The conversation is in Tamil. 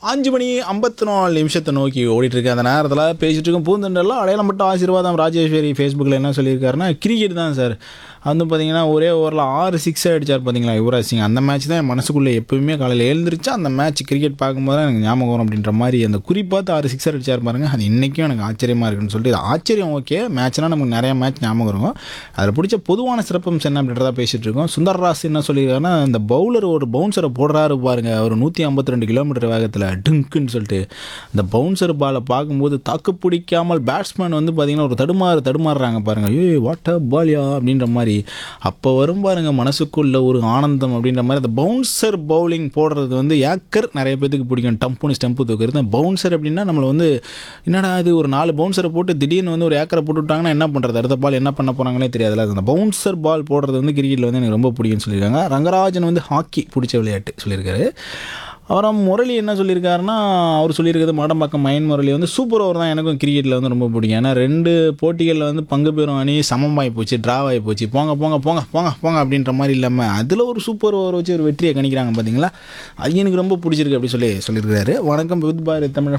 அஞ்சு மணி ஐம்பத்தி நாலு நிமிஷத்தை நோக்கி ஓடிட்டு இருக்கு அந்த நேரத்தில் பேசிட்டு இருக்கும் பூந்தண்டெல்லாம் அடையாளம் மட்டும் ஆசீர்வாதம் ராஜேஸ்வரி ஃபேஸ்புக்கில் என்ன சொல்லியிருக்காருன்னா கிரிக்கெட் தான் சார் வந்து பார்த்தீங்கன்னா ஒரே ஓவரில் ஆறு சிக்ஸ் அடிச்சார் பார்த்தீங்களா யுவராஜ் சிங் அந்த மேட்ச் தான் என் மனசுக்குள்ளே எப்பவுமே காலையில் எழுந்திரிச்சா அந்த மேட்ச் கிரிக்கெட் பார்க்கும்போது தான் எனக்கு ஞாபகம் வரும் அப்படின்ற மாதிரி அந்த குறிப்பாத்து ஆறு சிக்ஸர் அடிச்சார் பாருங்க அது இன்றைக்கும் எனக்கு ஆச்சரியமாக இருக்குன்னு சொல்லிட்டு இது ஆச்சரியம் ஓகே மேட்ச்னால் நமக்கு நிறைய மேட்ச் ஞாபகம் இருக்கும் அதில் பிடிச்ச பொதுவான சிறப்பம்சம் என்ன அப்படின்றத பேசிகிட்டு இருக்கோம் சுந்தர்ராஸ் என்ன சொல்லியிருக்காருன்னா இந்த பவுலர் ஒரு பவுன்சரை போடுறாரு பாருங்க ஒரு நூற்றி ஐம்பத்தி ரெண்டு கிலோமீட்டர் வேகத்தில் டுங்குன்னு சொல்லிட்டு அந்த பவுன்சர் பாலை பார்க்கும்போது தாக்கு பிடிக்காமல் பேட்ஸ்மேன் வந்து பார்த்தீங்கன்னா ஒரு தடுமாறு தடுமாறுறாங்க பாருங்க ஏய் வாட் அ பாலியா அப்படின்ற மாதிரி அப்போ வரும் பாருங்க மனசுக்குள்ள ஒரு ஆனந்தம் அப்படின்ற மாதிரி அந்த பவுன்சர் பவுலிங் போடுறது வந்து ஏக்கர் நிறைய பேத்துக்கு பிடிக்கும் டம்புன்னு ஸ்டெம்பு தூக்குறது பவுன்சர் அப்படின்னா நம்மளை வந்து என்னடா இது ஒரு நாலு பவுன்சரை போட்டு திடீர்னு வந்து ஒரு ஏக்கரை போட்டு விட்டாங்கன்னா என்ன பண்ணுறது அடுத்த பால் என்ன பண்ண போகிறாங்களே தெரியாதுல்ல அந்த பவுன்சர் பால் போடுறது வந்து கிரிக்கெட்டில் வந்து எனக்கு ரொம்ப பிடிக்கும்னு சொல்லியிருக்காங்க ரங்கராஜன் வந்து ஹாக்கி பிடிச்ச விளையாட்டு சொல்லியிருக்காரு அப்புறம் முரளி என்ன சொல்லியிருக்காருன்னா அவர் சொல்லியிருக்கிறது மாடம்பாக்கம் மயன் முரளி வந்து சூப்பர் ஓவர் தான் எனக்கும் கிரிக்கெட்டில் வந்து ரொம்ப பிடிக்கும் ஏன்னா ரெண்டு போட்டிகளில் வந்து பங்கு பெறும் அணி சமமாகி போச்சு ட்ராவ் ஆகி போச்சு போங்க போங்க போங்க போங்க போங்க அப்படின்ற மாதிரி இல்லாமல் அதில் ஒரு சூப்பர் ஓவர் வச்சு ஒரு வெற்றியை கணிக்கிறாங்க பார்த்தீங்களா அது எனக்கு ரொம்ப பிடிச்சிருக்கு அப்படி சொல்லி சொல்லியிருக்காரு வணக்கம் வித் பாரத் தமிழ்